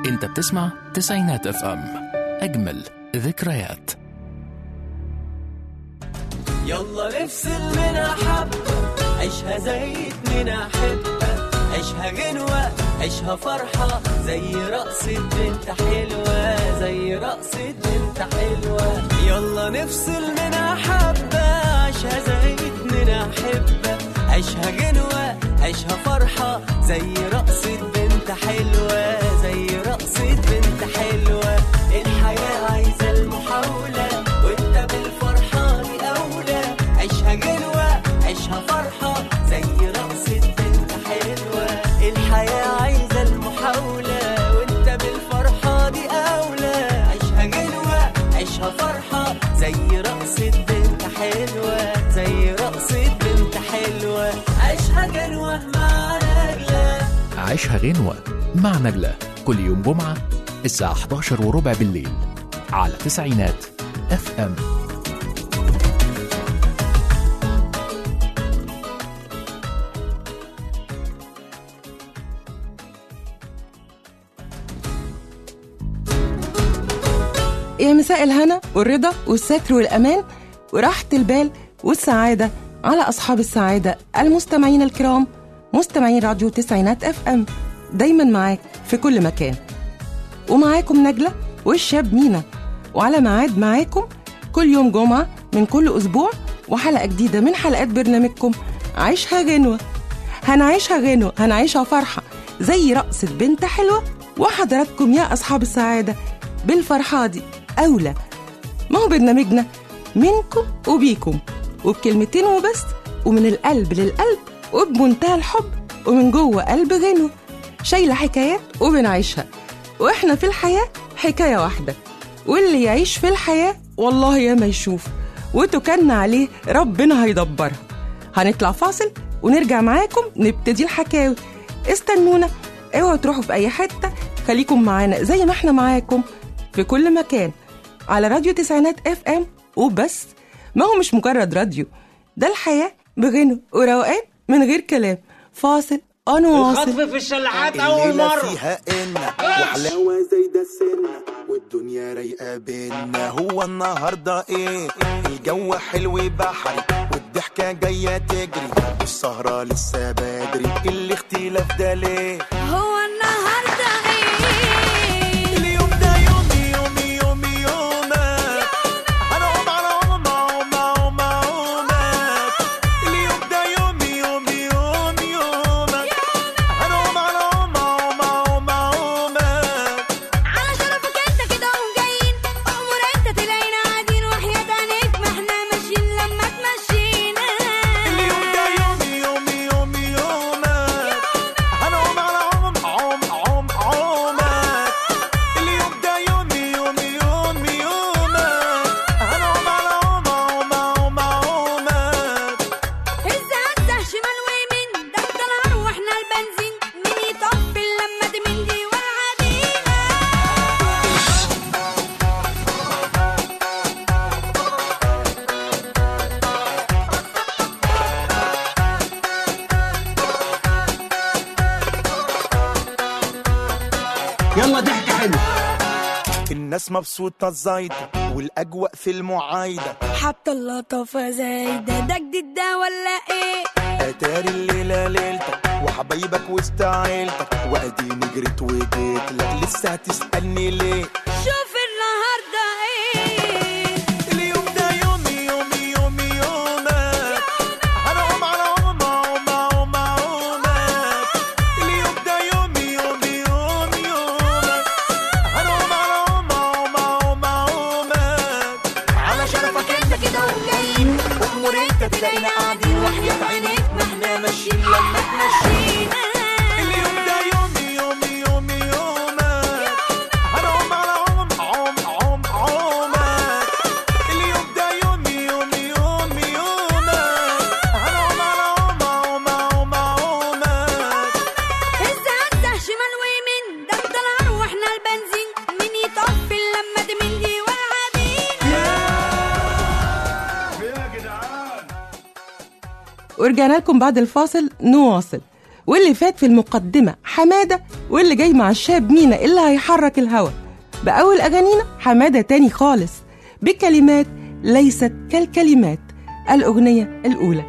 انت بتسمع تسعينات اف ام اجمل ذكريات يلا نفصل منها حبة عيشها زي اتنين أحبة عيشها غنوة عيشها فرحة زي رقصة بنت حلوة زي رقصة بنت حلوة يلا نفصل منها حبة عيشها زي اتنين أحبة عيشها غنوة عيشها فرحة زي رقصة بنت حلوة زي رقصة بنت حلوة الحياة عايزة المحاولة وانت بالفرحة دي أولى عيشها غنوة عيشها فرحة زي رقصة بنت حلوة الحياة عايزة المحاولة وانت بالفرحة دي أولى عيشها غنوة عيشها فرحة زي رقصة بنت حلوة زي رقصة بنت حلوة عيشها غنوة مع نجلة عيشها غنوة مع نجلة كل يوم جمعة الساعة 11 وربع بالليل على تسعينات اف ام يا مساء الهنا والرضا والستر والأمان وراحة البال والسعادة على أصحاب السعادة المستمعين الكرام مستمعين راديو تسعينات اف ام دايما معاك في كل مكان ومعاكم نجلة والشاب مينا وعلى ميعاد معاكم كل يوم جمعة من كل أسبوع وحلقة جديدة من حلقات برنامجكم عيشها غنوة هنعيشها غنوة هنعيشها فرحة زي رقصة بنت حلوة وحضراتكم يا أصحاب السعادة بالفرحة دي أولى ما هو برنامجنا منكم وبيكم وبكلمتين وبس ومن القلب للقلب وبمنتهى الحب ومن جوه قلب غنوة شايلة حكايات وبنعيشها وإحنا في الحياة حكاية واحدة واللي يعيش في الحياة والله يا ما يشوف وتكلنا عليه ربنا هيدبرها هنطلع فاصل ونرجع معاكم نبتدي الحكاوي استنونا اوعوا تروحوا في اي حته خليكم معانا زي ما احنا معاكم في كل مكان على راديو تسعينات اف ام وبس ما هو مش مجرد راديو ده الحياه بغنى وروقان من غير كلام فاصل انا واصل خطف في الشلاحات اول الليلة مره فيها إن وحلاوة زي ده السنة والدنيا رايقة بينا هو النهاردة إيه الجو حلو بحري والضحكة جاية تجري والسهرة لسه بدري الاختلاف ده ليه هو النهارده ايه اليوم ده يومي يومي يومي يومك هنقوم على عوم عوم عوم عومك اليوم ده يومي يومي يومي يومك هنقوم على عوم عوم عوم عومك على شرفك انت كده وجايين امور انت تلاقينا قاعدين وحياة عينيك ما احنا ماشيين لما تمشينا اليوم ده يومي يومي يومي يومك هنقوم على عوم عوم عوم عومك اليوم ده يومي يومي يومي يومك هنقوم على عوم عوم عوم عومك هز هزه شمال ويمين ده انت نهار واحنا البنزين مين يطفي لما تمين دي والعدينا يلا ضحكه حلوه الناس مبسوطة زايدة والأجواء في المعايدة حتى اللطافة زايدة ده جديد ده ولا ايه أتاري الليلة ليلتك وحبايبك وسط عيلتك وأديني جريت وجيت لك لسه هتسألني ليه شوف النهارده ايه اليوم ده يومي يومي يومي يومك هنقوم على عوم عوم عوم عومك اليوم ده يومي يومي يومي يومك هنقوم على عوم عوم عوم عومك على شرفك انت كده وجايين امور انت تلاقينا قاعدين وحياة عينيك ما احنا ماشيين لما تمشينا اليوم ده يومي يومي يومي يومك هنقوم على عوم عوم عوم عومك اليوم ده يومي يومي يومي يومك هنقوم على عوم عوم عوم عومك هز هزه شمال ويمين ده انت نهار واحنا البنزين مين يطفي لما تمين دي والعدينا ورجعنا لكم بعد الفاصل نواصل واللي فات في المقدمة حمادة واللي جاي مع الشاب مينا اللي هيحرك الهوا بأول أغانينا حمادة تاني خالص بكلمات ليست كالكلمات الأغنية الأولى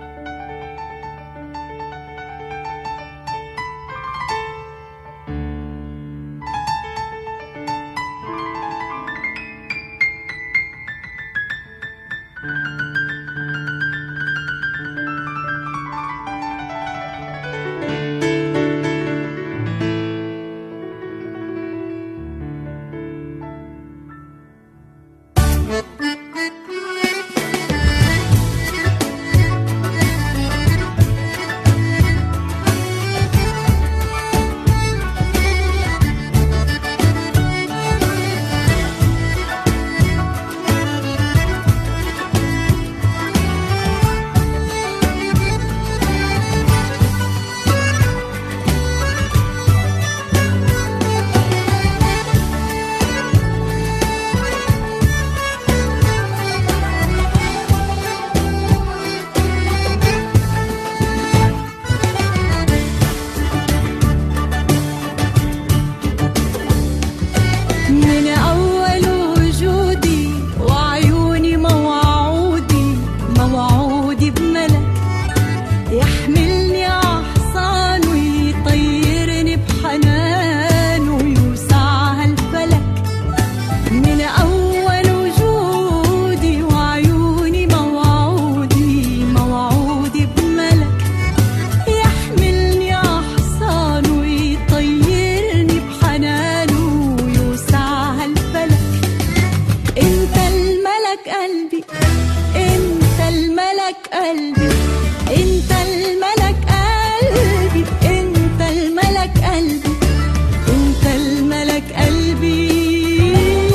من أول وجودي وعيوني موعودي موعودي بملك يحملني عحصان ويطيرني بحنان ويوسعها الفلك من أول وجودي وعيوني موعودي موعودي بملك يحملني أحصان ويطيرني بحنانه ويوسعها الفلك انت الملك قلبي انت الملك قلبي انت الملك قلبي انت الملك قلبي انت الملك قلبي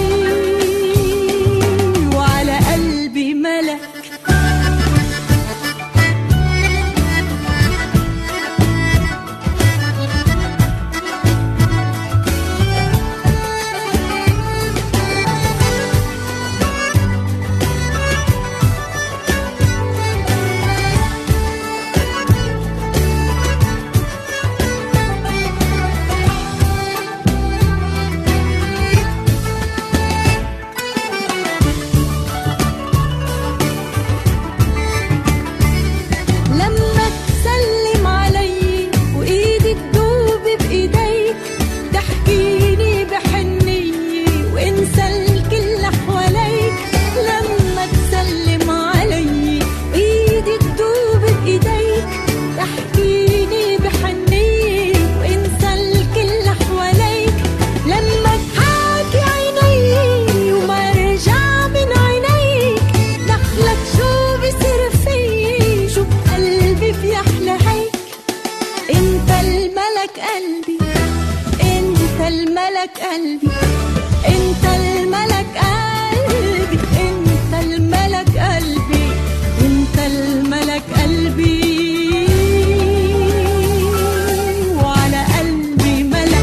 وعلى قلبي ملك لما تسلم علي وايدي تدوب بايديك تحكيني بحنية وانسى الكل حواليك لما تسلم علي وايدي تدوب بايديك تحكيني بحنية وانسى الكل حواليك لما تحاكي عيني وما رجع من عينيك دخلك شو بصير في شو بقلبي في احلى هيك انت الملك قلبي انت الملك قلبي انت الملك قلبي انت الملك قلبي انت الملك قلبي وعلى قلبي ملك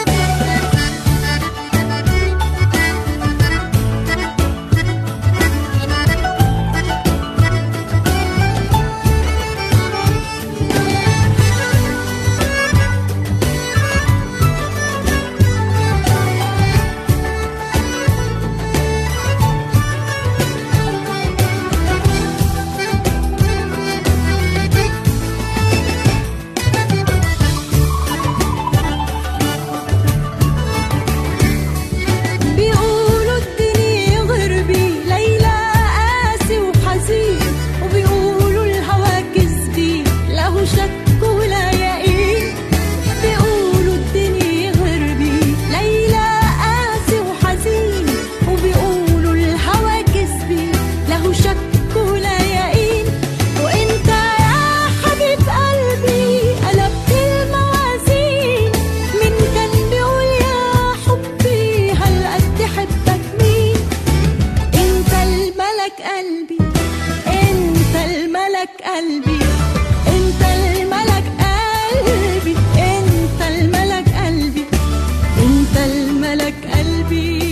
بيقولوا الدنيا غربي ليلى قاسي وحزين وبيقولوا الهوى كذبي له شك ولا يقين بيقولوا الدنيا غربي ليلى قاسي وحزين وبيقولوا الهوى كذبي له شك ولا يقين وانت يا حبيب قلبي قلبت الموازين من كان بيقول يا حبي هالقد حبك مين انت الملك قلبي انت الملك قلبي انت الملك قلبي انت الملك قلبي انت الملك قلبي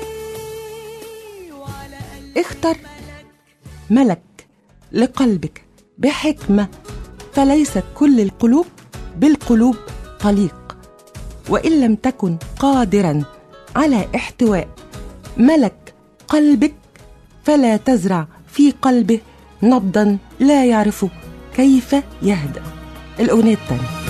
وعلى قلبي اختر ملك لقلبك بحكمة فليست كل القلوب بالقلوب طليق وإن لم تكن قادرا على احتواء ملك قلبك فلا تزرع في قلبه نبضا لا يعرف كيف يهدأ الأغنية الثانية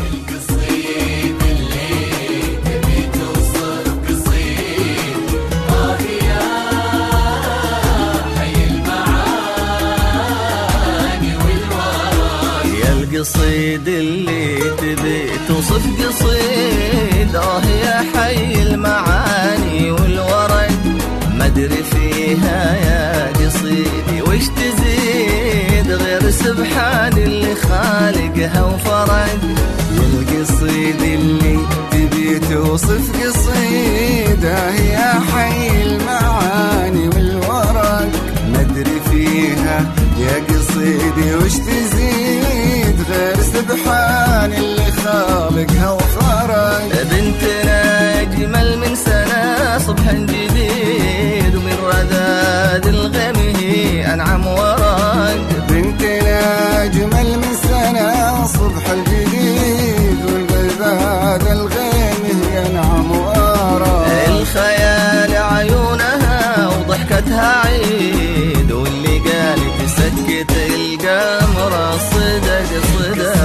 يا القصيد اللي تبي توصف قصيد اه يا حي المعاني والورد ما ادري فيها يا قصيدي وش تزيد غير سبحان اللي خالقها وفرد يا القصيد اللي تبي توصف قصيده يا حي المعاني والورق ندري فيها يا قصيدي وش تزيد غير سبحان اللي خالقها وفرق بنتنا اجمل من سنه صبح جديد ومن رذاذ الغم هي انعم ورق بنتنا أجمل من سنة صبح الجديد والغذاء الغيم ينعم وراء الخيال عيونها وضحكتها عيد واللي قالت سكت القمر صدق صدق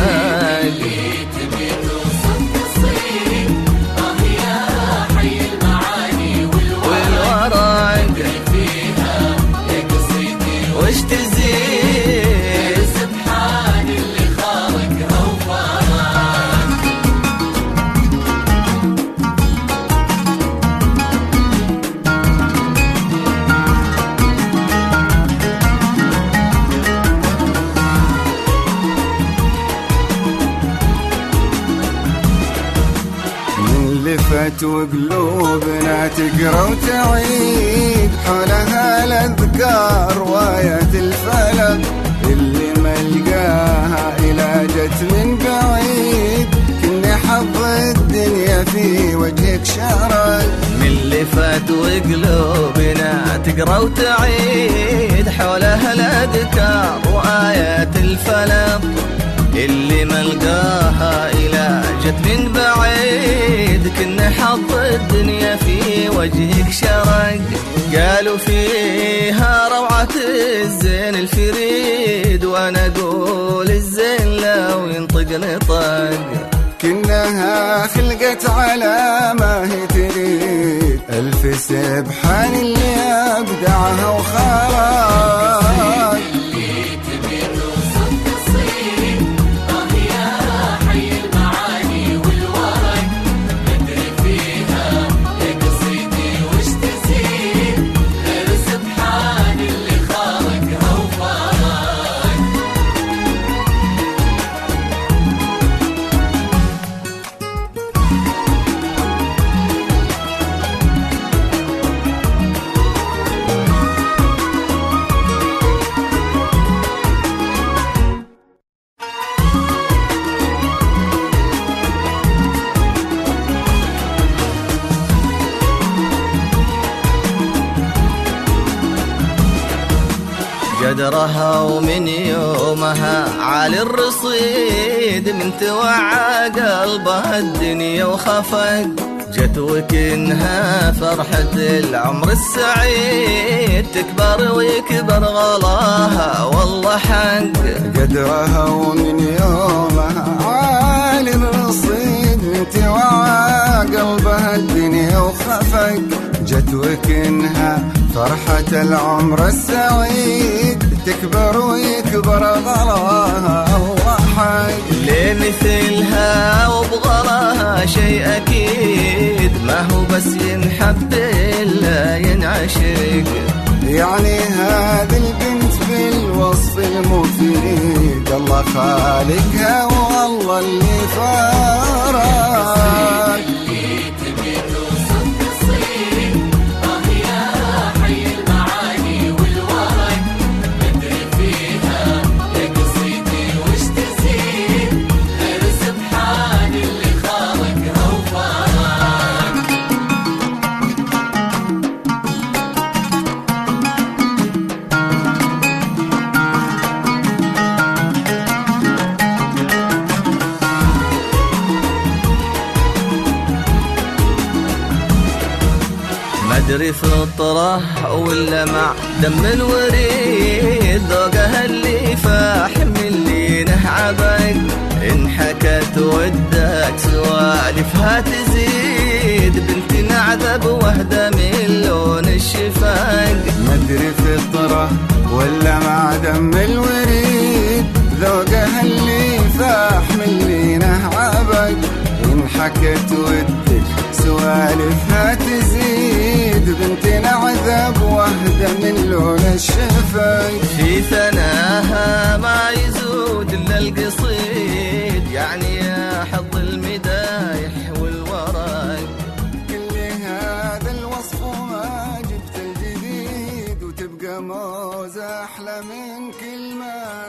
والورق وش تزيد سبحان اللي خالقها وفرق من لفت وقلوبنا تقرا وتعيد حولها الاذكار وايات الفلق اللي ما لقاها الى جت من بعيد كنا حظ الدنيا في وجهك شرق من اللي فات وقلوبنا تقرا وتعيد حولها الاذكار وايات الفلق اللي ما لقاها الى جت من بعيد كنا حظ الدنيا في وجهك شرق قالوا فيها روعة الزين الفريد وانا اقول الزين لو ينطق نطق كنها خلقت على ما هي تريد ألف سبحان اللي أبدعها وخلق قدرها ومن يومها عالي الرصيد من توعى قلبها الدنيا وخفق جت وكنها فرحة العمر السعيد تكبر ويكبر غلاها والله حق قدرها ومن يومها عالي الرصيد من توعى قلبها الدنيا وخفق جت وكنها فرحة العمر السعيد تكبر ويكبر غلاها الله حق لمثلها وبغلاها شيء أكيد ما هو بس ينحب إلا ينعشق يعني هذه البنت بالوصف المفيد الله خالقها والله اللي فارق مدري فطرة ولا مع دم الوريد ذوقها اللي فاح من لينه عبق إن حكت ودك سوالفها تزيد بنت نعذب وهدى من لون الشفاق مدري فطرة ولا مع دم الوريد ذوقها اللي فاح من لينه عبق إن حكت ودك سوالفها تزيد بنتنا عذاب واهدى من لون الشفاق في ثناها ما يزود إلا القصيد يعني يا حظ المدايح والورق كل هذا الوصف وما جبت الجديد وتبقى موزة أحلى من كل ما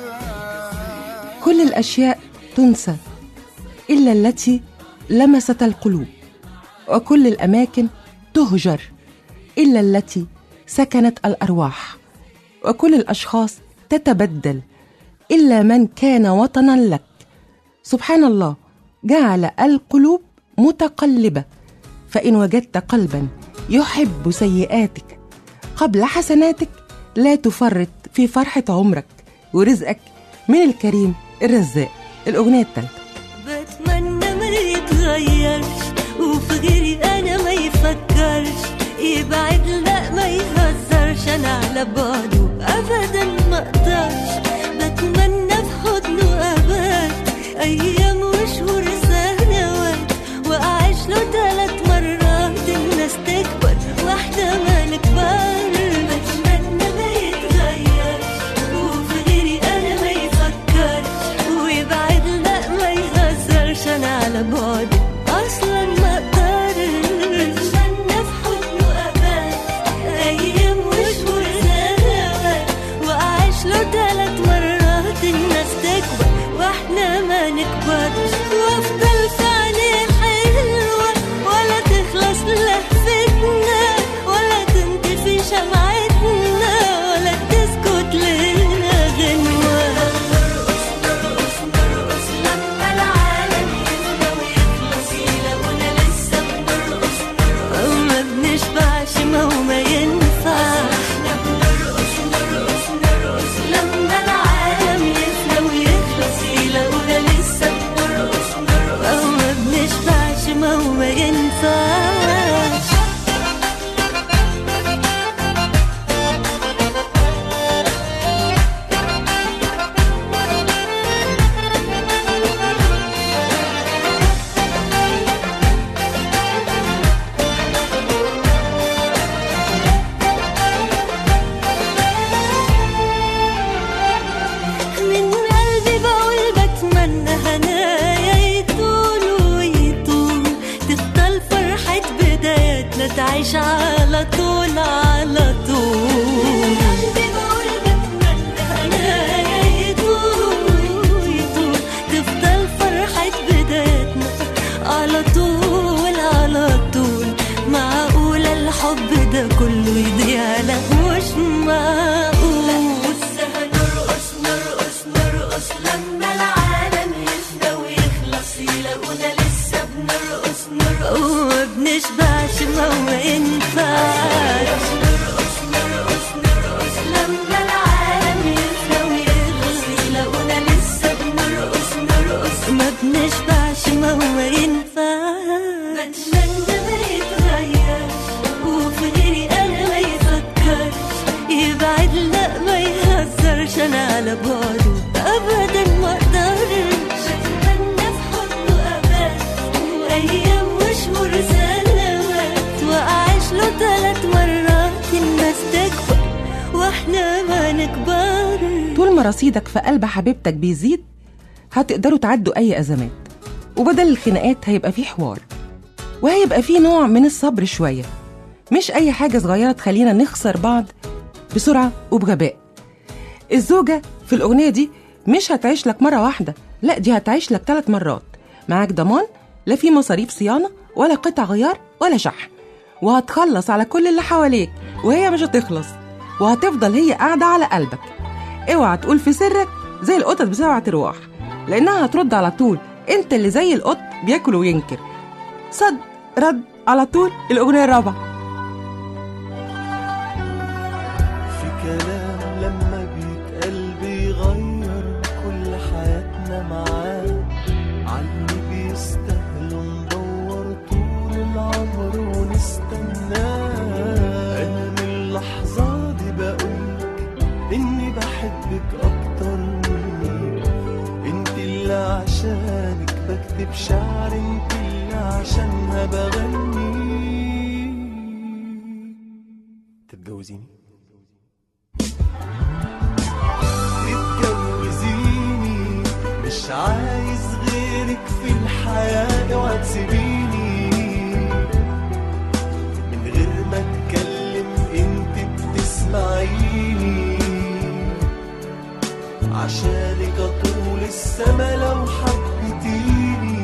سبق كل الأشياء تنسى إلا التي لمست القلوب وكل الأماكن تهجر إلا التي سكنت الأرواح وكل الأشخاص تتبدل إلا من كان وطنا لك سبحان الله جعل القلوب متقلبة فإن وجدت قلبا يحب سيئاتك قبل حسناتك لا تفرط في فرحة عمرك ورزقك من الكريم الرزاق الأغنية الثالثة بتمنى ما يتغيرش وفي غيري انا ما يفكرش يبعد لا ما يهزرش انا على بعده ابدا ما اقدرش بتمنى في حضنه ابات ايام وشهور سنوات واعيش له ثلاث مرات الناس تكبر واحده ما نكبر بتمنى ما يتغيرش وفي غيري انا ما يفكرش ويبعد لا ما يهزرش انا على بعد اصلا ما اقدرش بتمنى في حضنه ابات ايام وشهور سنوات واعيش له ثلاث مرات الناس تكبر واحنا ما نكبرش وافضل في عينيه حلوه ولا تخلص لهفتنا ولا تنطفي شمعتنا ولا تسكت لنا غنوه نرقص نرقص نرقص لما العالم يفنى ويخلص يلاقونا لسه بنرقص نرقص ما بنشبعش ما هو ما ينفعش احنا بنرقص نرقص نرقص لما العالم يفنى ويخلص يلاقونا لسه بنرقص نرقص ما بنشبعش ما هو ما ينفعش من قلبي بقول بتمنى هنايا يطول ويطول تفضل فرحة بداياتنا تعيش على طول على طول قلبي بقول بتمنى هنايا يطول ويطول تفضل فرحة بداياتنا على طول على طول معقولة الحب ده كله يضيع لا مش معقول لسه هنرقص نرقص نرقص لما العالم يفنى ويخلص يلاقونا لسه بنرقص نرقص وما بنشبعش ما هو ينفعش نرقص نرقص نرقص لما العالم يفنى ويخلص يلاقونا لسه بنرقص نرقص ما بنشبعش ما هو ينفعش بتمنى ما يتغيرش وفي غيري انا ما يفكرش يبعد لا ما يهزرش انا على بعده ابدا ما اقدرش بتمنى في حضنه ابات وايام وشهور سنوات واعيش له ثلاث مرات الناس تكبر واحنا ما نكبر طول ما رصيدك في قلب حبيبتك بيزيد هتقدروا تعدوا أي أزمات وبدل الخناقات هيبقى فيه حوار وهيبقى فيه نوع من الصبر شوية مش أي حاجة صغيرة تخلينا نخسر بعض بسرعة وبغباء الزوجة في الأغنية دي مش هتعيش لك مرة واحدة لا دي هتعيش لك ثلاث مرات معاك ضمان لا في مصاريف صيانة ولا قطع غيار ولا شحن وهتخلص على كل اللي حواليك وهي مش هتخلص وهتفضل هي قاعدة على قلبك اوعى تقول في سرك زي القطط بسبع ارواح لانها هترد على طول انت اللي زي القط بياكل وينكر صد رد على طول الاغنيه الرابعه عشانك بكتب شعر انت اللي عشانها بغني تتجوزيني تتجوزيني مش عايز غيرك في الحياة اوعى تسيبيني من غير ما اتكلم انت بتسمعيني عشانك اطول السما لو حبيتيني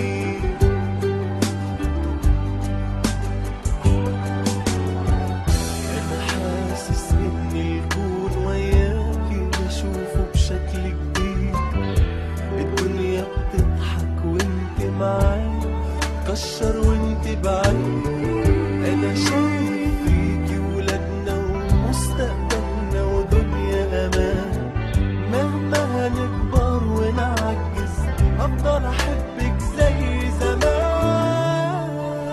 انا حاسس ان الكون وياكي بشوفه بشكل جديد الدنيا بتضحك وانت معايا كشر وانت بعيد انا شايف فيكي ولادنا ومستقبلنا ودنيا امان مهما هنكبر ونعجز هفضل احبك زي زمان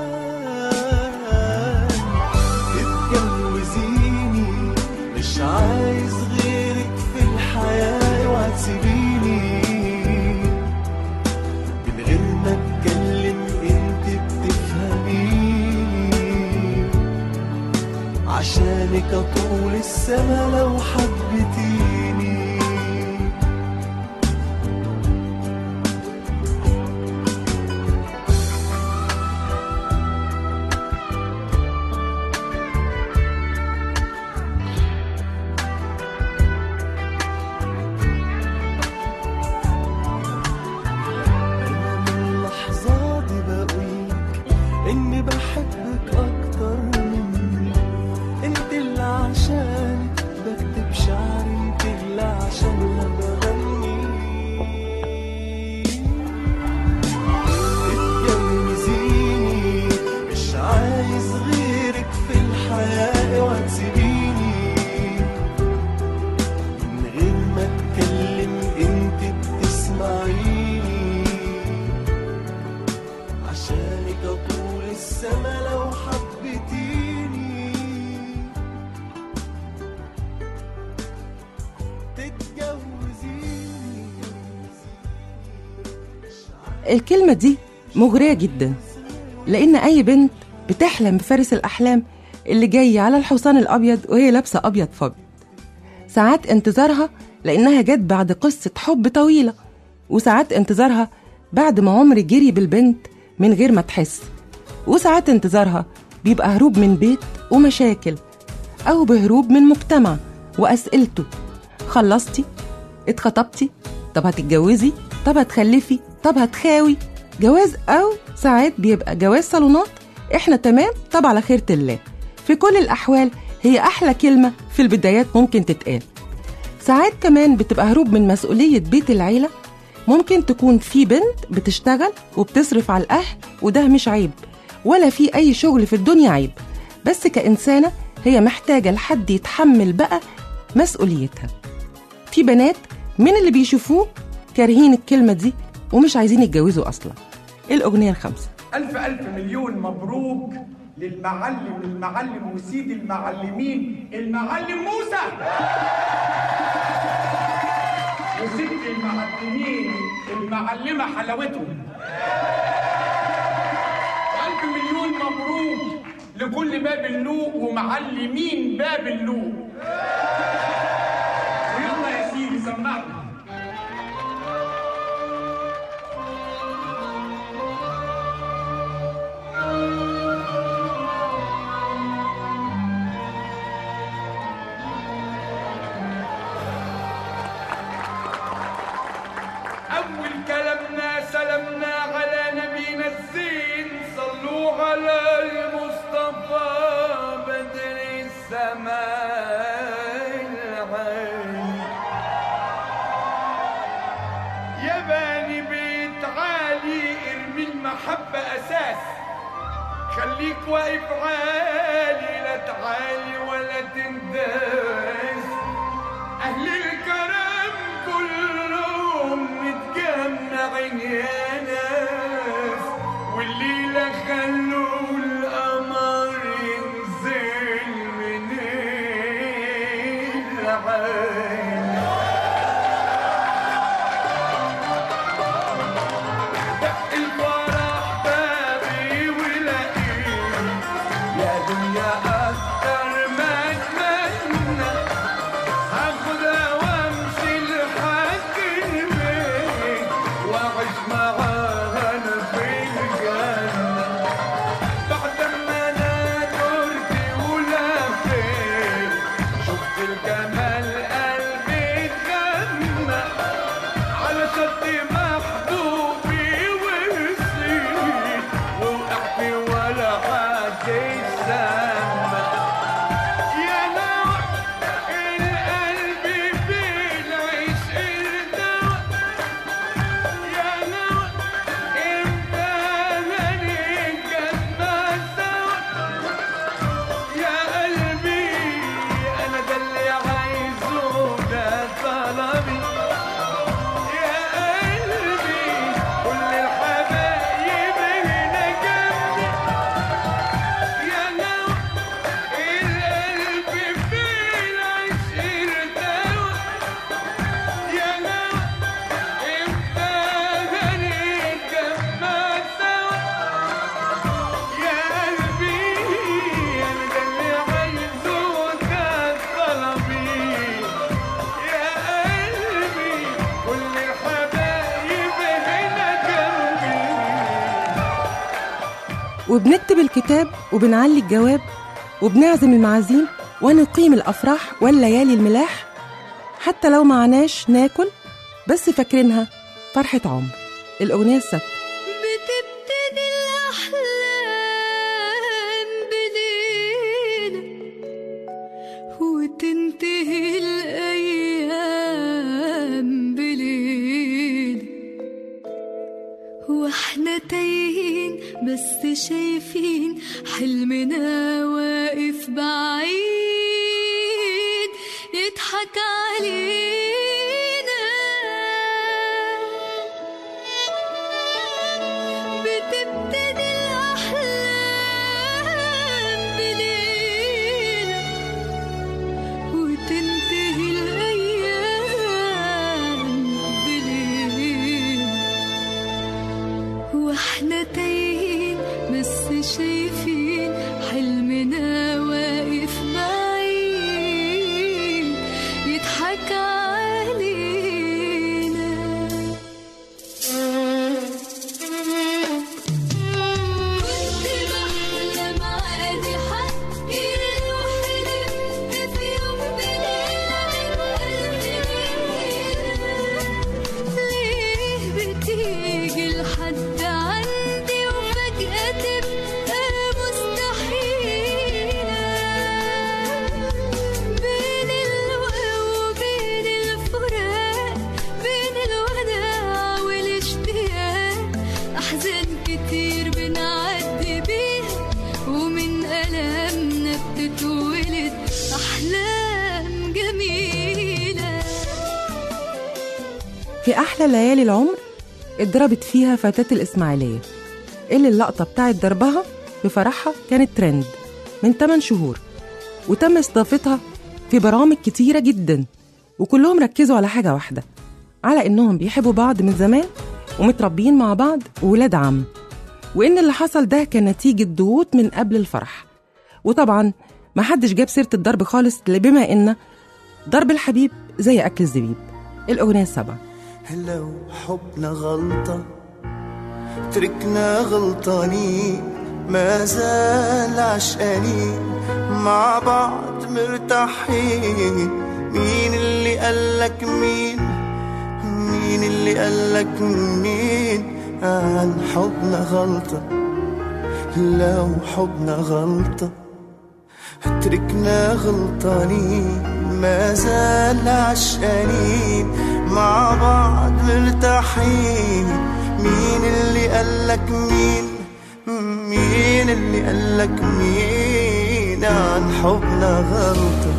اتجوزيني مش عايز غيرك في الحياة اوعى تسيبيني من غير ما اتكلم انت بتفهميني عشانك اطول السما لو حبيتيني أنا من اللحظة دي بقولك إني بحبك أكتر مني أنت اللي عشانك بكتب شعري أنت اللي عشانها بغني اتجوزيني مش عايز غيرك في الحياة اوعى تسيبيني من غير ما اتكلم انت بتسمعيني عشانك اطول السما لو حبيتيني تتجوزيني الكلمة دي مغرية جدا لأن أي بنت بتحلم بفارس الأحلام اللي جاي على الحصان الأبيض وهي لابسة أبيض فابيض ساعات انتظارها لأنها جت بعد قصة حب طويلة وساعات انتظارها بعد ما عمر جري بالبنت من غير ما تحس وساعات انتظارها بيبقى هروب من بيت ومشاكل أو بهروب من مجتمع وأسئلته خلصتي اتخطبتي طب هتتجوزي طب هتخلفي طب هتخاوي جواز أو ساعات بيبقى جواز صالونات احنا تمام طب على خيرة الله في كل الأحوال هي أحلى كلمة في البدايات ممكن تتقال ساعات كمان بتبقى هروب من مسؤولية بيت العيلة ممكن تكون في بنت بتشتغل وبتصرف على الأهل وده مش عيب ولا في أي شغل في الدنيا عيب بس كإنسانة هي محتاجة لحد يتحمل بقى مسؤوليتها في بنات من اللي بيشوفوه كارهين الكلمة دي ومش عايزين يتجوزوا أصلا الأغنية الخامسة ألف ألف مليون مبروك للمعلم المعلم وسيد المعلمين المعلم موسى وست المعلمين المعلمة حلاوتهم ألف مليون مبروك لكل باب اللوق ومعلمين باب اللوق ويلا يا سيدي سمعنا أول كلامنا سلمنا على نبينا الزين صلوا على المصطفى بدر السماء العين يا بني بيت عالي ارمي المحبة أساس خليك واقف عالي لا تعالي ولا تنداس أهل الكرم كلهم متجمعين يا ناس والليلة خلوا القمر ينزل من العين وبنكتب الكتاب وبنعلي الجواب وبنعزم المعازيم ونقيم الأفراح والليالي الملاح حتى لو معناش ناكل بس فاكرينها فرحة عمر الأغنية السادسة بتبتدي الأحلام بليلة وتنتهي الأيام بليلة واحنا تايهين بس شايفين حلمنا واقف بعيد يضحك علينا بتبتدي الأحلام بليلة وتنتهي الأيام بليلة واحنا تايهين بس شايفين حلمنا واقف بعيد يضحك علينا كنت بحلم عادي حقي وحلمت في يوم بليلة من قلبي ليه بتيجي لحد عندي وفجأة تبقى مستحيلة بين الوقا وبين الفراق بين الوداع والاشتياق أحزان كتير بنعدي بيها ومن ألمنا بتتولد أحلام جميلة في أحلى ليالي العمر اتضربت فيها فتاة الإسماعيلية اللي اللقطة بتاعت ضربها في فرحها كانت ترند من 8 شهور وتم استضافتها في برامج كتيرة جدا وكلهم ركزوا على حاجة واحدة على إنهم بيحبوا بعض من زمان ومتربيين مع بعض وولاد عم وإن اللي حصل ده كان نتيجة ضغوط من قبل الفرح وطبعا محدش جاب سيرة الضرب خالص بما إن ضرب الحبيب زي أكل الزبيب الأغنية السبعة لو حبنا غلطة تركنا غلطانين ما زال عشقانين مع بعض مرتاحين مين اللي قالك مين مين اللي قالك مين عن حبنا غلطة لو حبنا غلطة تركنا غلطانين ما زال عشقانين مع بعض مرتاحين مين اللي قالك مين مين اللي قالك مين عن حبنا غلطة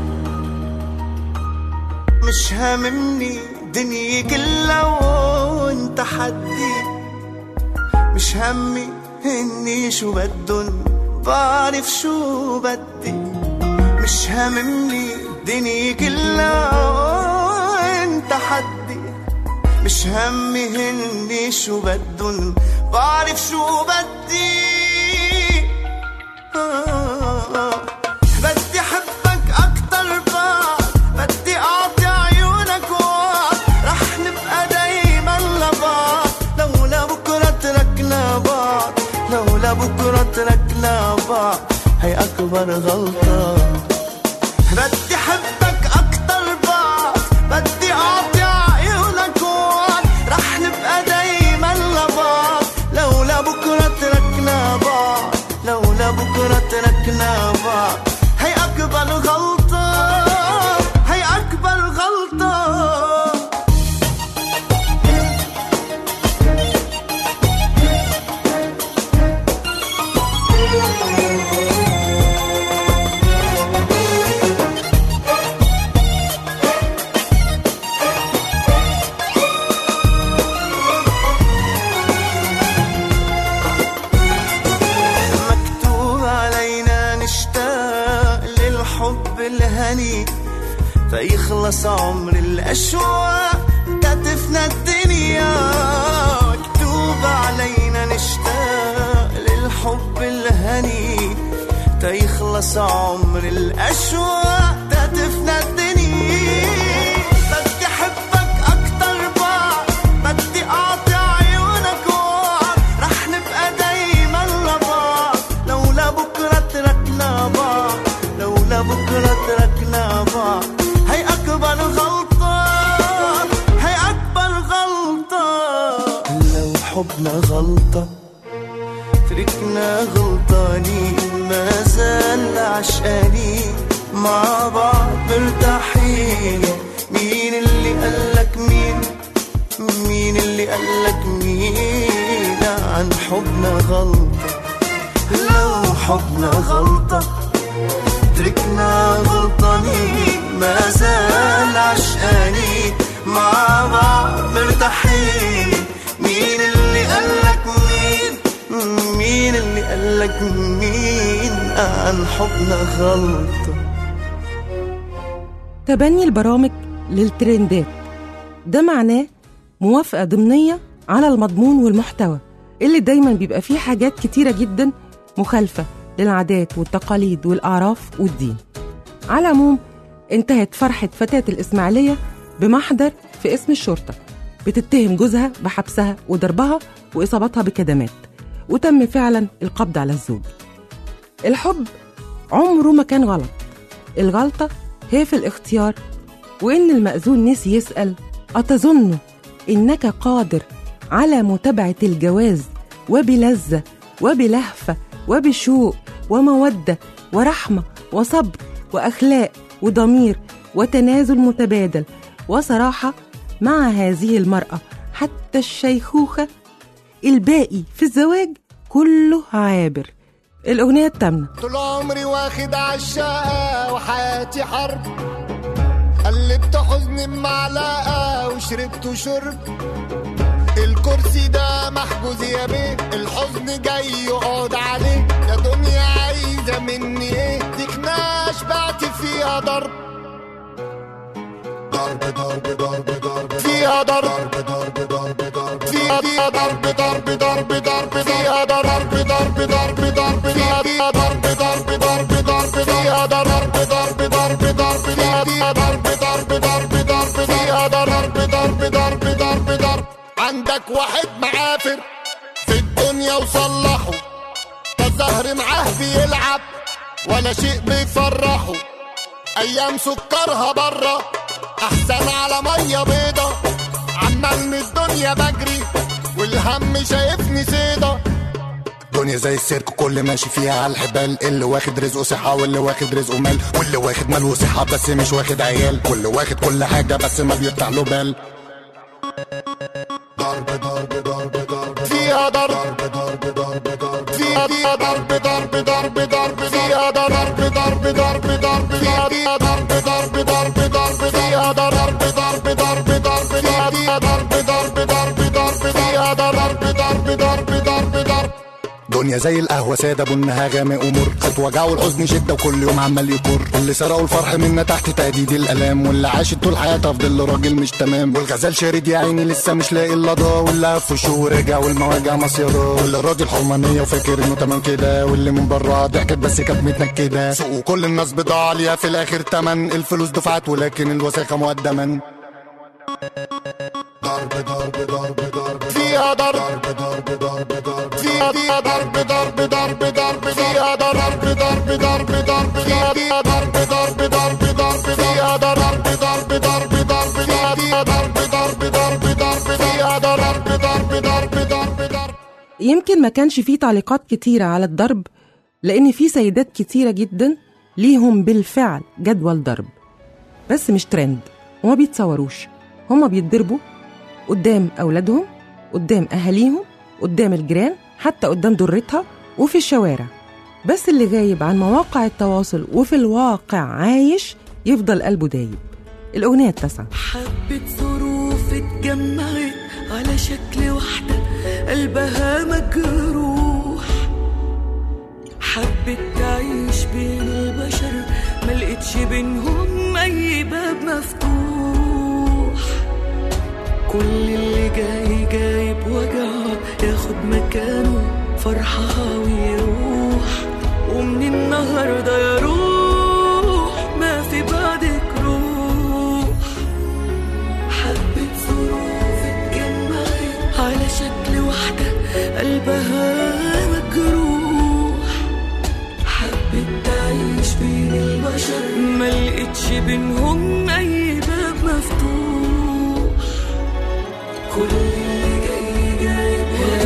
مش هاممني دنيا كلها وانت حدي مش همي اني شو بدن بعرف شو بدي مش هاممني الدنيا كلها وانت حدي مش همي هني شو بدن بعرف شو بدي آه بدي حبك اكتر بعد بدي اعطي عيونك وعد رح نبقى دايما لبعض لولا بكرة تركنا بعض لولا بكرة تركنا بعض هي اكبر غلطة بدي حبك اكتر بعد بدي اعطي عيونك وعد رح نبقى دايما لبعض لولا بكرة تركنا بعض لولا بكرة تركنا بعض هي اكبر غلطة هي اكبر غلطة مكتوب علينا نشتاق للحب الهني فيخلص عمر الأشواق تتفنى الدنيا مكتوب علينا نشتاق للحب الهني تيخلص عمر الأشواق تتفنى الدنيا بدي أحبك أكتر بعد بدي أعطي عيونك وعد رح نبقى دايما لبعض حبنا غلطة تركنا غلطانين ما زال عشقانين مع بعض مرتاحين مين اللي قالك مين مين اللي قالك مين عن حبنا غلطة لو حبنا غلطة تركنا غلطانين ما زال عشقانين مع بعض مرتاحين مين اللي قالك مين مين اللي قالك مين عن حبنا غلطة تبني البرامج للترندات ده معناه موافقة ضمنية على المضمون والمحتوى اللي دايما بيبقى فيه حاجات كتيرة جدا مخالفة للعادات والتقاليد والأعراف والدين على العموم انتهت فرحة فتاة الإسماعيلية بمحضر في اسم الشرطة بتتهم جوزها بحبسها وضربها وإصابتها بكدمات وتم فعلا القبض على الزوج الحب عمره ما كان غلط الغلطة هي في الاختيار وإن المأذون نسي يسأل أتظن إنك قادر على متابعة الجواز وبلذة وبلهفة وبشوق ومودة ورحمة وصبر وأخلاق وضمير وتنازل متبادل وصراحة مع هذه المرأة حتى الشيخوخة الباقي في الزواج كله عابر الأغنية التامنة طول عمري واخد عالشقة وحياتي حرب قلبت حزني بمعلقة وشربت شرب الكرسي ده محجوز يا بيه الحزن جاي يقعد عليه يا دنيا عايزة مني ايه ديكنا شبعت فيها ضرب ضرب ضرب ضرب ضرب فيها ضرب ضرب ضرب ضرب فيها فيها ضرب ضرب ضرب ضرب فيها ضرب ضرب ضرب ضرب فيها فيها ضرب ضرب ضرب ضرب فيها ضرب ضرب ضرب ضرب فيها فيها ضرب ضرب ضرب ضرب فيها ضرب ضرب ضرب ضرب ضرب عندك واحد معافر في الدنيا وصلحه ده الزهر معاه بيلعب ولا شيء بيفرحه ايام سكرها بره احسن على ميه بيضه عمال من الدنيا بجري والهم شايفني سيده دنيا زي السيرك كل ماشي فيها على الحبال اللي واخد رزقه صحة واللي واخد رزقه مال واللي واخد مال وصحة بس مش واخد عيال كل واخد كل حاجة بس ما بيفتح له بال ضرب ضرب ضرب ضرب فيها ضرب ضرب ضرب ضرب فيها فيها ضرب ضرب ضرب ضرب فيها ضرب ضرب ضرب ضرب فيها فيها ضرب ضرب ضرب ضرب فيها ضرب ضرب ضرب ضرب فيها فيها ضرب ضرب ضرب ضرب فيها ضرب ضرب ضرب ضرب ضرب دنيا زي القهوة سادة بنها غامق ومر خد وجع والحزن شدة وكل يوم عمال يكر اللي سرقوا الفرح منا تحت تهديد الآلام واللي عاشت طول حياتها في ظل راجل مش تمام والغزال شارد يا عيني لسه مش لاقي اللضا واللي هف وشه ورجع والمواجع مصيرة واللي راضي الحرمانية وفاكر انه تمام كده واللي من بره ضحكت بس كانت متنكدة سوق وكل الناس بضاعة ليها في الآخر تمن الفلوس دفعت ولكن الوثيقة مقدما ضرب ضرب ضرب ضرب فيها ضرب ضرب ضرب ضرب فيها فيها ضرب ضرب ضرب ضرب فيها ضرب ضرب ضرب ضرب فيها فيها ضرب ضرب ضرب ضرب فيها ضرب ضرب ضرب ضرب فيها فيها ضرب ضرب ضرب ضرب فيها ضرب ضرب ضرب ضرب ضرب يمكن ما كانش فيه تعليقات كتيرة على الضرب لأن في سيدات كتيرة جدا ليهم بالفعل جدول ضرب بس مش ترند وما بيتصوروش هما بيتضربوا قدام أولادهم قدام أهاليهم قدام الجيران حتى قدام ضرتها وفي الشوارع بس اللي غايب عن مواقع التواصل وفي الواقع عايش يفضل قلبه دايب الأغنية التاسعة حبة ظروف اتجمعت على شكل واحدة قلبها مجروح حبت تعيش بين البشر ملقتش بينهم أي باب مفتوح كل اللي جاي جايب وجعه ياخد مكانه فرحها ويروح ومن النهارده يا روح ما في بعدك روح حبة ظروف اتجمعت على شكل واحدة قلبها مجروح حبت تعيش بين البشر ملقتش بينهم أي باب مفتوح كل اللي جاي جايب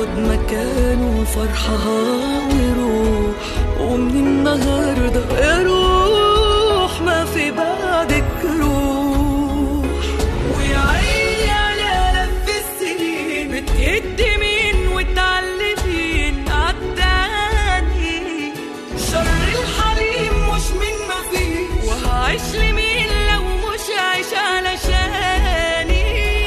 ياخد مكانه فرحها ويروح ومن النهارده يا روح ما في بعدك روح ويا عيني على لف السنين بتهد مين وتعلمين عالتاني شر الحليم مش من ما فيه وهعيش لمين لو مش عايش علشاني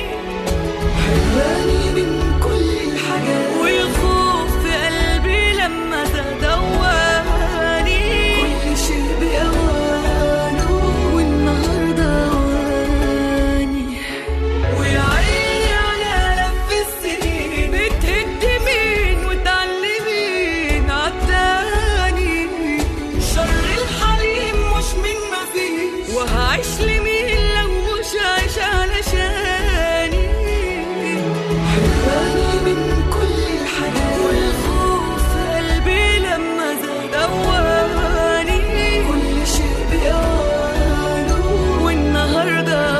حراني من كل الحاجات والخوف في قلبي لما تدواني كل شيء بأوانه والنهارده أواني ويا عيني على لف السنين بتهد مين وتعلمين عالتاني شر الحليم مش من ما فيه وهعيش لمين لو مش عايش علشاني حراني من كل الحاجات والخوف في قلبي لما زاد أواني كل شيء بأوانه والنهارده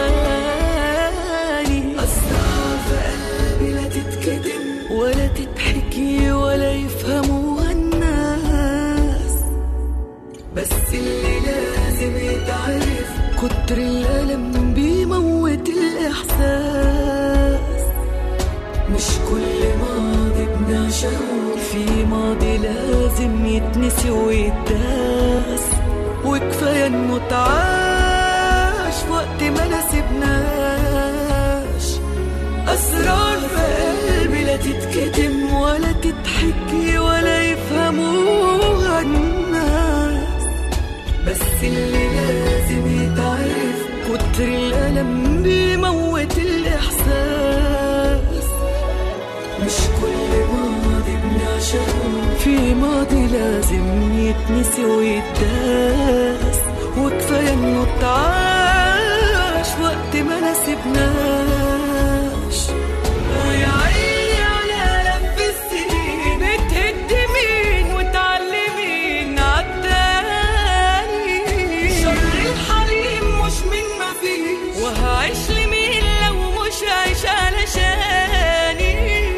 أواني أسرار في قلبي لا تتكتم ولا تتحكي ولا يفهموها الناس بس اللي لازم يتعرف كتر الألم بيموت الإحساس مش كل ماضي بنعشقه في ماضي لازم يتنسي ويتداس وكفاية انه تعاش وقت ما نسيبناش أسرار في قلبي لا تتكتم ولا تتحكي ولا يفهموها الناس بس اللي لازم يتعرف كتر الألم بيموت الإحساس مش كل ماضي بنعشقه في ماضي لازم يتنسي ويتداس وكفاية انه اتعاش وقت ما نسيبناش ويا عيني على لف السنين بتهد مين وتعلمين عالتاني شر الحليم مش من ما فيه وهعيش لمين لو مش عايش علشاني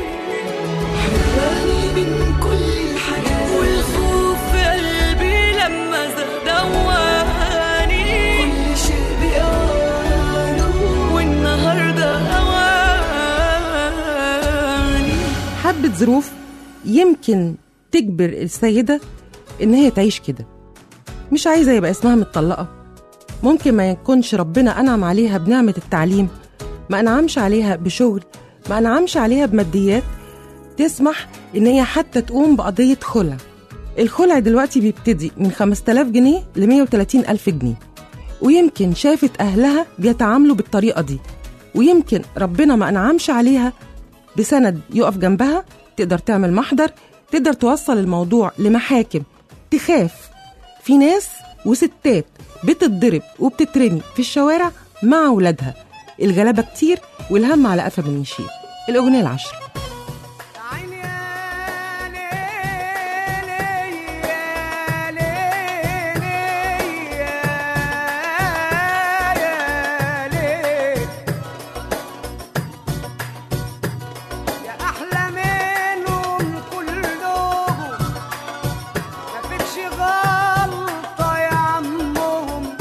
حراني من كل الحاجات والخوف في قلبي لما زاد أواني كل شيء بأوانه والنهارده أواني حبة ظروف يمكن تجبر السيدة إن هي تعيش كده مش عايزة يبقى اسمها متطلقة ممكن ما يكونش ربنا أنعم عليها بنعمة التعليم ما أنعمش عليها بشغل ما أنعمش عليها بماديات تسمح إن هي حتى تقوم بقضية خلع الخلع دلوقتي بيبتدي من 5000 جنيه ل 130 ألف جنيه ويمكن شافت أهلها بيتعاملوا بالطريقة دي ويمكن ربنا ما أنعمش عليها بسند يقف جنبها تقدر تعمل محضر تقدر توصل الموضوع لمحاكم تخاف في ناس وستات بتتضرب وبتترمي في الشوارع مع ولادها الغلابة كتير والهم على قفا من يشيل الأغنية العشرة يا احلى منهم كلهم مفيكش غلطه يا عمهم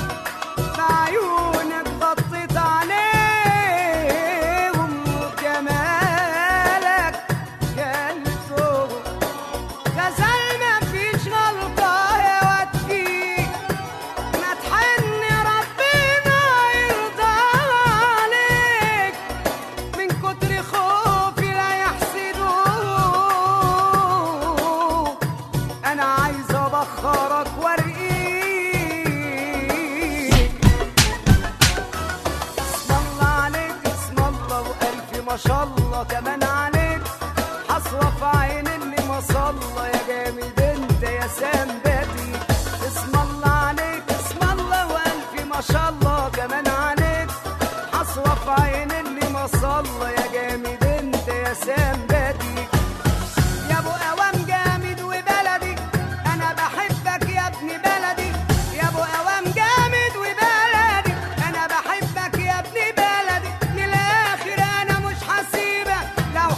بعيونك غطيت عليهم وجمالك كلتهم غزال مفيش غلطه يا واد فيك ما تحن ربنا يرضى عليك من كتر خوفي لا يحسدوك انا عايز ابخرك وارقيك اسم الله عليك اسم الله والف ما شاء الله كمان عليك حصوة في عين اللي ما صلى يا جامد انت يا سنبتي اسم الله عليك اسم الله والف ما شاء الله كمان عليك حصوة في عين اللي ما صلى يا جامد انت يا سنبتي يا ابو اوام جامد وبلدي انا بحبك يا ابن بلدي يا ابو اوام جامد وبلدي انا بحبك يا ابن بلدي من الاخر انا مش هسيبك لو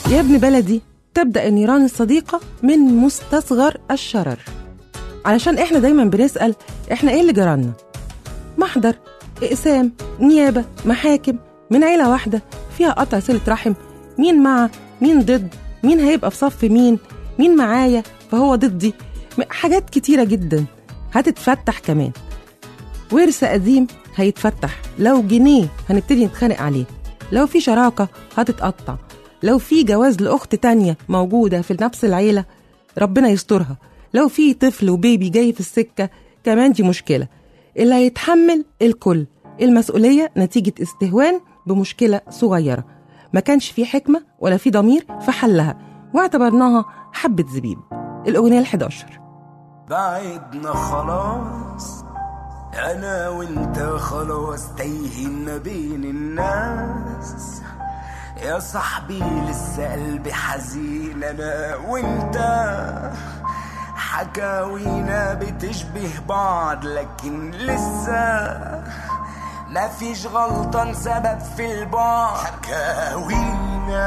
يا ابن بلدي تبدأ النيران الصديقة من مستصغر الشرر علشان احنا دايما بنسأل احنا ايه اللي جرالنا محضر اقسام نيابة محاكم من عيلة واحدة فيها قطع صلة رحم مين مع مين ضد مين هيبقى في صف مين مين معايا فهو ضدي م- حاجات كتيرة جدا هتتفتح كمان ورث قديم هيتفتح لو جنيه هنبتدي نتخانق عليه لو في شراكة هتتقطع لو في جواز لأخت تانية موجودة في نفس العيلة ربنا يسترها لو في طفل وبيبي جاي في السكة كمان دي مشكلة اللي هيتحمل الكل المسؤولية نتيجة استهوان بمشكلة صغيرة ما كانش في حكمة ولا في ضمير في حلها واعتبرناها حبة زبيب الأغنية الحداشر بعدنا خلاص انا وانت خلاص تايهين بين الناس يا صاحبي لسه قلبي حزين انا وانت حكاوينا بتشبه بعض لكن لسه ما فيش غلطة سبب في البعد حكاوينا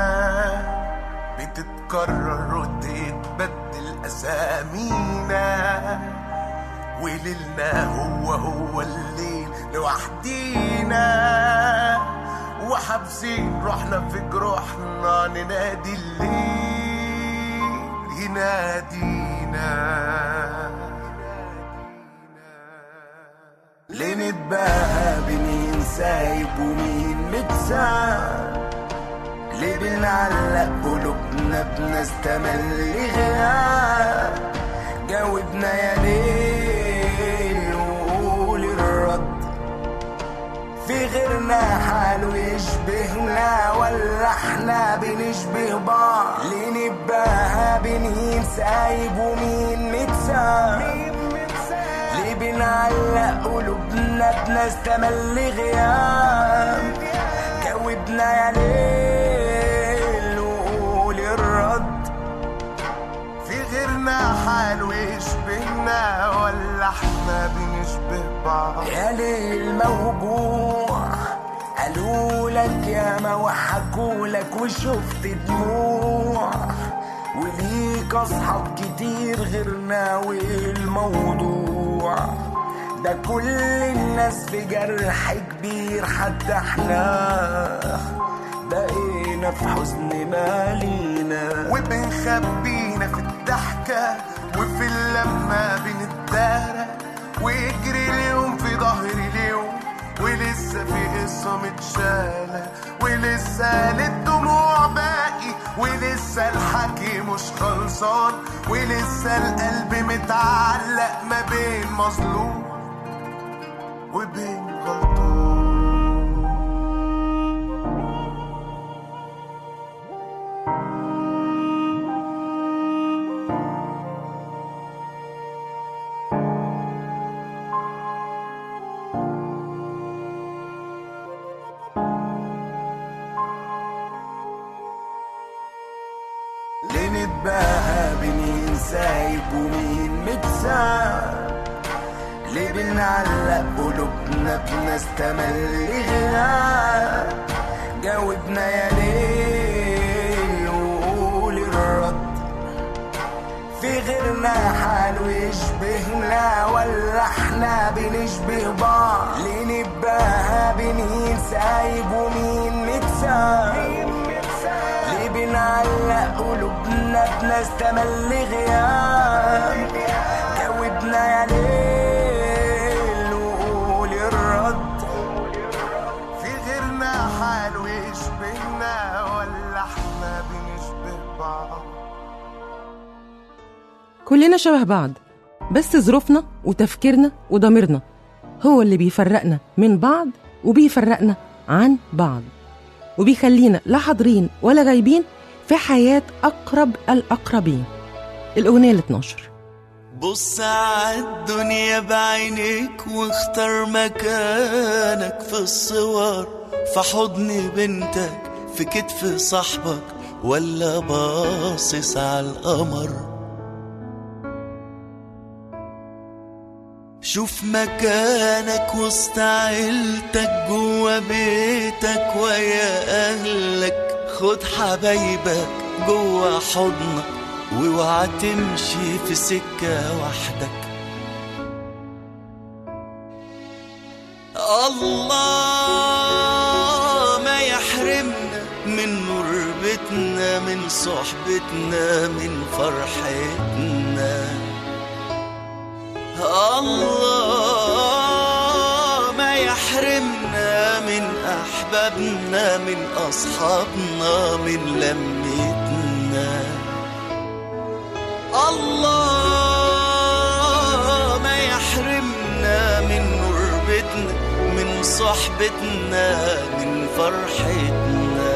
بتتكرر وتتبدل أسامينا وليلنا هو هو الليل لوحدينا وحابسين روحنا في جروحنا ننادي الليل ينادينا ليه نتباهى بمين سايب ومين متساب ليه بنعلق قلوبنا بناس تملي غياب جاوبنا يا ليل وقول الرد في غيرنا حاله يشبهنا ولا احنا بنشبه بعض ليه نتباهى بمين سايب ومين متساب ليه بنعلق قلوبنا بناس تملي غياب جاوبنا يا ليل وقول الرد في غيرنا حاله يشبهنا ولا احنا بنشبه بعض يا ليل موجوع قالوا لك يا ما وحكوا لك وشفت دموع وليك اصحاب كتير غيرنا والموضوع ده كل الناس في جرح كبير حتى احنا بقينا في حزن مالينا وبنخبينا في الضحكة وفي اللمة بنتدارى ويجري اليوم في ظهري اليوم ولسه في قصة متشالة ولسه للدموع باقي ولسه الحكي مش خلصان ولسه القلب متعلق ما بين مظلوم وبين غلطان ليه نتباهى بمين سايب ومين متساب ليه بنعلق قلوبنا بناس تملي غياب جاوبنا يا ليل وقول الرد في غيرنا حاله يشبهنا ولا احنا بنشبه بعض ليه نتباهى بمين سايب ومين متساب ليه بنعلق قلوبنا بناس تملي غياب جاوبنا يا ليل وقول الرد في غيرنا حاله يشبهنا ولا احنا بنشبه بعض كلنا شبه بعض بس ظروفنا وتفكيرنا وضميرنا هو اللي بيفرقنا من بعض وبيفرقنا عن بعض وبيخلينا لا حاضرين ولا غايبين في حياة أقرب الأقربين الأغنية ال 12 بص عالدنيا بعينيك واختار مكانك في الصور في حضن بنتك في كتف صاحبك ولا باصص على القمر شوف مكانك وسط عيلتك جوا بيتك ويا اهلك خد حبايبك جوا حضنك واوعى تمشي في سكة وحدك الله ما يحرمنا من نور بيتنا من صحبتنا من فرحتنا الله ما يحرمنا من أحبابنا من أصحابنا من لمتنا الله ما يحرمنا من قربتنا من صحبتنا من فرحتنا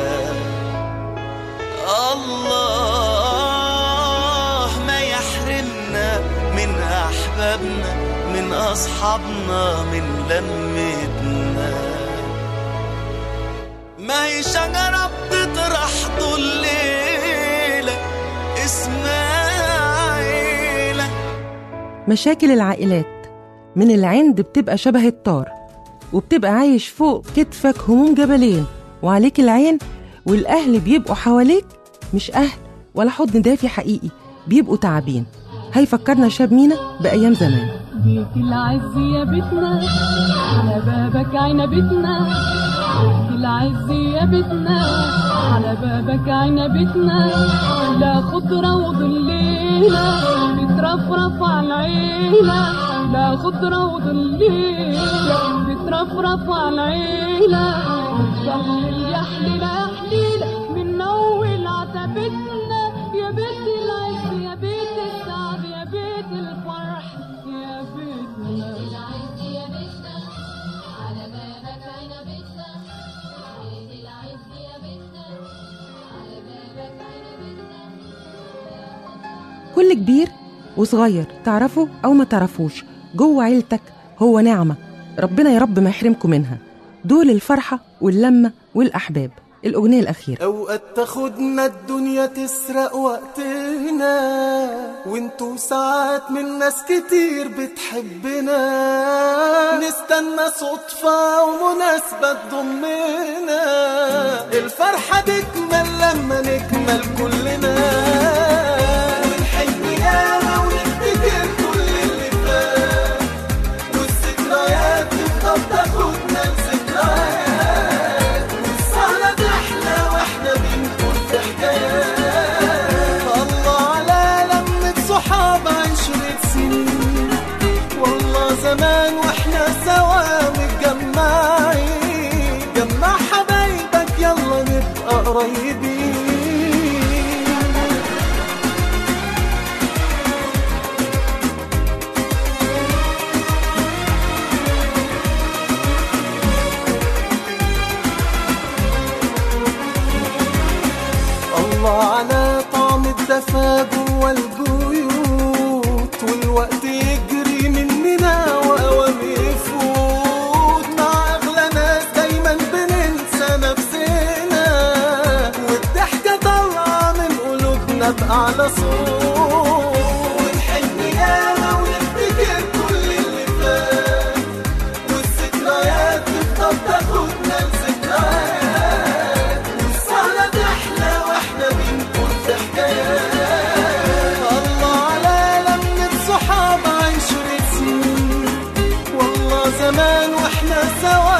الله ما يحرمنا من أحبابنا من أصحابنا من لمتنا ما هي شجرة بتطرح طول الليلة اسمها عيلة مشاكل العائلات من العند بتبقى شبه الطار وبتبقى عايش فوق كتفك هموم جبلين وعليك العين والأهل بيبقوا حواليك مش أهل ولا حضن دافي حقيقي بيبقوا تعبين هيفكرنا شاب مينا بأيام زمان بيت العز يا بيتنا على بابك عنبتنا بيت العز يا بيتنا على بابك عنبتنا لا خضرة وظليلة بترفرف على العيلة لا خضرة وظليلة بترفرف على العيلة بتضل يا حليلة يا حليلة من أول عتبتنا يا بيت العز يا بيت السعد يا بيت الفرح يا بيتنا العز يا بيتنا على بابك عنبتنا بيت العز يا بيتنا على بابك عنبتنا كل كبير وصغير تعرفه أو ما تعرفوش جوه عيلتك هو نعمة ربنا يا رب ما يحرمكم منها دول الفرحة واللمة والأحباب الأغنية الأخيرة اوقات تاخدنا الدنيا تسرق وقتنا وانتو ساعات من ناس كتير بتحبنا نستنى صدفة ومناسبة تضمنا الفرحة تكمل لما نكمل كلنا ونحن ياما ونفتكر كل اللي فات والذكريات تفضل تاخدنا لذكريات والسهرة تحلى واحنا بنكون في حكايات الله على لمة صحاب عشرة سنين والله زمان واحنا سوا متجمعين جمع حبايبك يلا نبقى قريبين الله على طعم الدفا جوا البيوت والوقت يجري مننا واوام يفوت مع اغلى ناس دايما بننسى نفسنا والضحكه طالعه من قلوبنا باعلى صوت ونحن ياما ونفتكر كل اللي فات والذكريات تفضل تاخدنا لذكريات والسهرة تحلى واحنا بنكون في حكايات الله على لمة صحاب عشرة سنين والله زمان واحنا سوا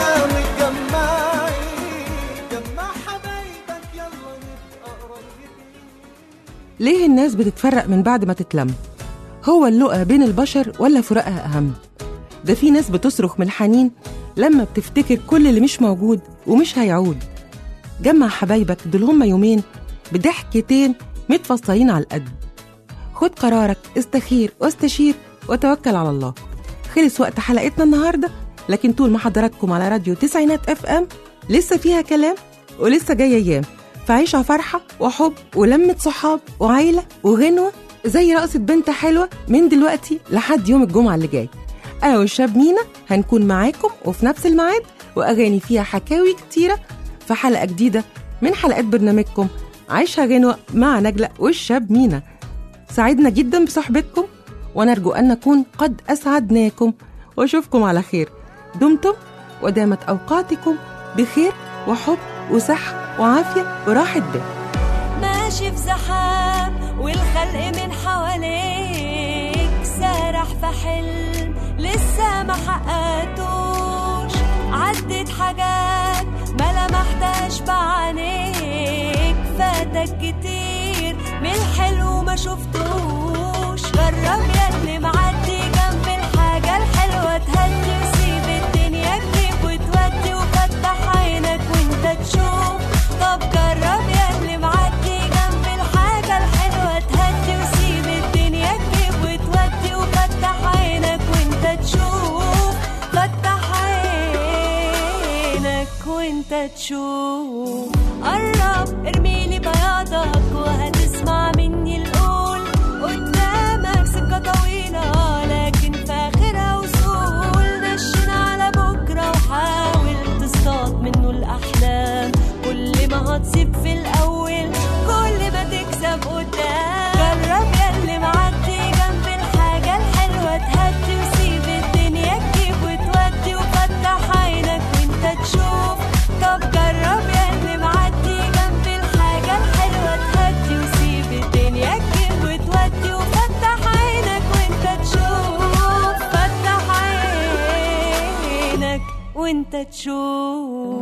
متجمعين جمع حبايبك يلا نبقى قريبين ليه الناس بتتفرق من بعد ما تتلم هو اللقى بين البشر ولا فراقها أهم ده في ناس بتصرخ من الحنين لما بتفتكر كل اللي مش موجود ومش هيعود جمع حبايبك دول هما يومين بضحكتين متفصلين على القد خد قرارك استخير واستشير وتوكل على الله خلص وقت حلقتنا النهارده لكن طول ما حضراتكم على راديو تسعينات اف ام لسه فيها كلام ولسه جايه ايام فعيشها فرحه وحب ولمه صحاب وعيله وغنوه زي رقصه بنت حلوه من دلوقتي لحد يوم الجمعه اللي جاي انا والشاب مينا هنكون معاكم وفي نفس الميعاد واغاني فيها حكاوي كتيره في حلقه جديده من حلقات برنامجكم عايشها غنوه مع نجله والشاب مينا سعدنا جدا بصحبتكم ونرجو ان نكون قد اسعدناكم واشوفكم على خير دمتم ودامت اوقاتكم بخير وحب وصحه وعافيه وراحه بال ما ماشي في زحام والخلق من حواليك سارح في حلم لسه ما حققتوش عدت حاجات ما لمحتهاش بعينيك فاتك كتير من الحلو ما شفتوش جرب ياللي معدي جنب الحاجة الحلوة تهدي وسيب الدنيا تجيب وتودي وفتح عينك وانت تشوف طب جرب ياللي معدي جنب الحاجة الحلوة تهدي وسيب الدنيا تجيب وتودي وفتح عينك وانت تشوف فتح عينك وانت تشوف قرب ارميلي بياضك وهتسمع مني القول قدامك سكة طويلة لكن في آخرها وصول نشن على بكرة وحاول تصطاد منه الأحلام كل ما هتصيب في الأول كل ما تكسب قدام جرب ياللي معدي جنب الحاجة الحلوة تهدي وسيب الدنيا تجيب وتودي وفتح عينك وانت تشوف طب جرب ياللي معدي جنب الحاجة الحلوة تهدي وسيب الدنيا تجيب وتودي وفتح عينك وانت تشوف فتح عينك وانت تشوف